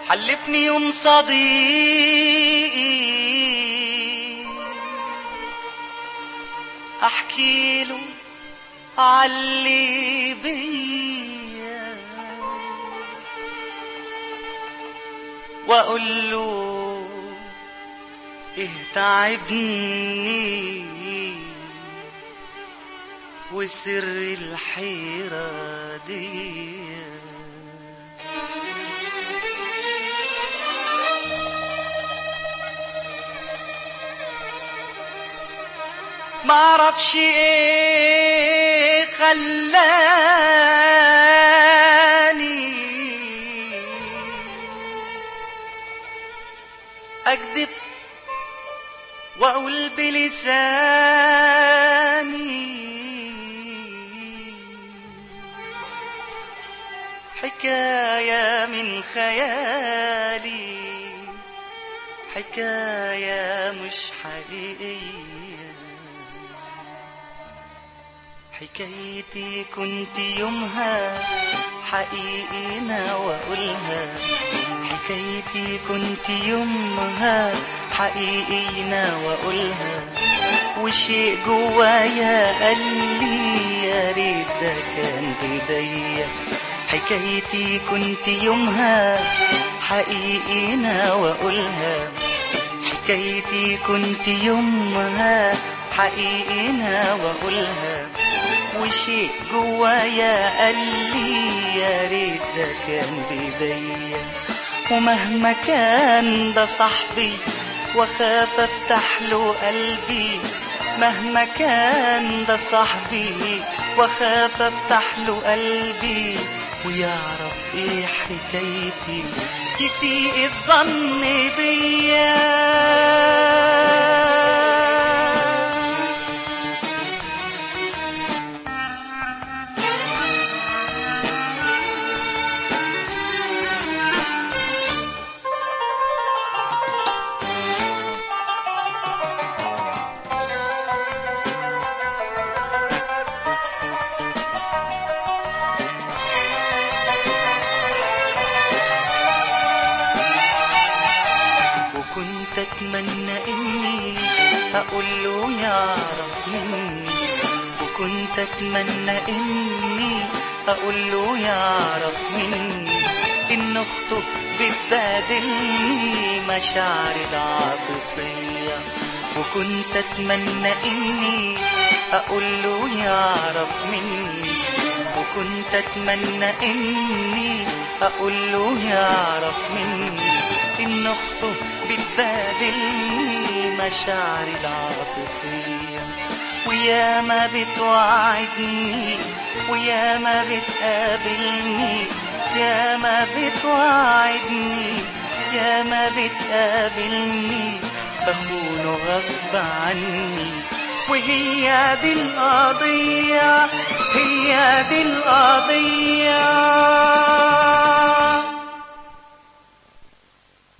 حلفني يوم صديقي احكي له علي بيا واقول له ايه تعبني وسر الحيرة دي ما اعرفش ايه خلاني اكذب واقول بلساني حكاية من خيالي حكاية مش حقيقية حكايتي كنت يومها حقيقينا وأقولها حكايتي كنت يومها حقيقينا وأقولها وشيء جوايا قال لي يا ريت ده كان بإيديا حكايتي كنت يومها حقيقينا وأقولها حكايتي كنت يومها حقيقينا وأقولها وشيء جوايا قال لي يا ريت ده كان بإيديا ومهما كان ده صاحبي واخاف افتح له قلبي مهما كان ده صاحبي واخاف افتح له قلبي ويعرف ايه حكايتي يسيء الظن بيا وكنت اتمنى اني اقول له يعرف مني وكنت اتمنى اني اقول له يعرف مني ان اخته بتبادلني مشاعري العاطفية وكنت اتمنى اني اقول له يعرف مني وكنت اتمنى اني اقول له يعرف مني ان اخته بتبادلني مشاعري العاطفية ويا ما بتوعدني ويا ما بتقابلني يا ما بتوعدني يا ما بتقابلني بخونه غصب عني وهي دي القضية هي دي القضية